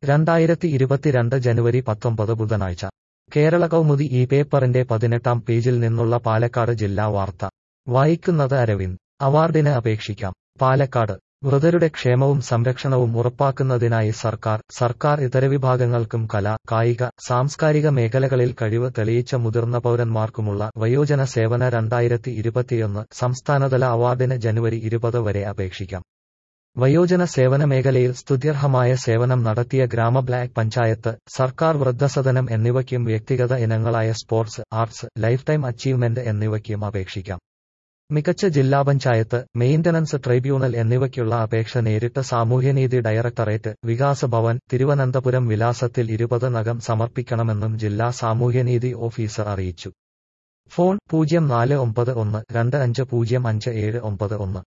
രണ്ടായിരത്തി ഇരുപത്തിരണ്ട് ജനുവരി പത്തൊമ്പത് ബുധനാഴ്ച കേരള കൗമുദി ഈ പേപ്പറിന്റെ പതിനെട്ടാം പേജിൽ നിന്നുള്ള പാലക്കാട് ജില്ലാ വാർത്ത വായിക്കുന്നത് അരവിന്ദ് അവാർഡിന് അപേക്ഷിക്കാം പാലക്കാട് വൃതരുടെ ക്ഷേമവും സംരക്ഷണവും ഉറപ്പാക്കുന്നതിനായി സർക്കാർ സർക്കാർ ഇതര വിഭാഗങ്ങൾക്കും കല കായിക സാംസ്കാരിക മേഖലകളിൽ കഴിവ് തെളിയിച്ച മുതിർന്ന പൗരന്മാർക്കുമുള്ള വയോജന സേവന രണ്ടായിരത്തി ഇരുപത്തിയൊന്ന് സംസ്ഥാനതല അവാർഡിന് ജനുവരി ഇരുപത് വരെ അപേക്ഷിക്കാം വയോജന സേവന മേഖലയിൽ സ്തുത്യർഹമായ സേവനം നടത്തിയ ഗ്രാമ ബ്ലാക്ക് പഞ്ചായത്ത് സർക്കാർ വൃദ്ധസദനം എന്നിവയ്ക്കും വ്യക്തിഗത ഇനങ്ങളായ sports arts lifetime achievement എന്നിവയ്ക്കും അപേക്ഷിക്കാം മികച്ച ജില്ലാ പഞ്ചായത്ത് മെയിന്റനൻസ് ട്രൈബ്യൂണൽ എന്നിവയ്ക്കുള്ള അപേക്ഷ നേരിട്ട് സാമൂഹ്യനീതി ഡയറക്ടറേറ്റ് വികാസ ഭവൻ തിരുവനന്തപുരം വിലാസത്തിൽ ഇരുപത് നകം സമർപ്പിക്കണമെന്നും ജില്ലാ സാമൂഹ്യനീതി ഓഫീസർ അറിയിച്ചു ഫോൺ പൂജ്യം നാല് ഒമ്പത് ഒന്ന് രണ്ട് അഞ്ച് പൂജ്യം അഞ്ച് ഏഴ് ഒമ്പത് ഒന്ന്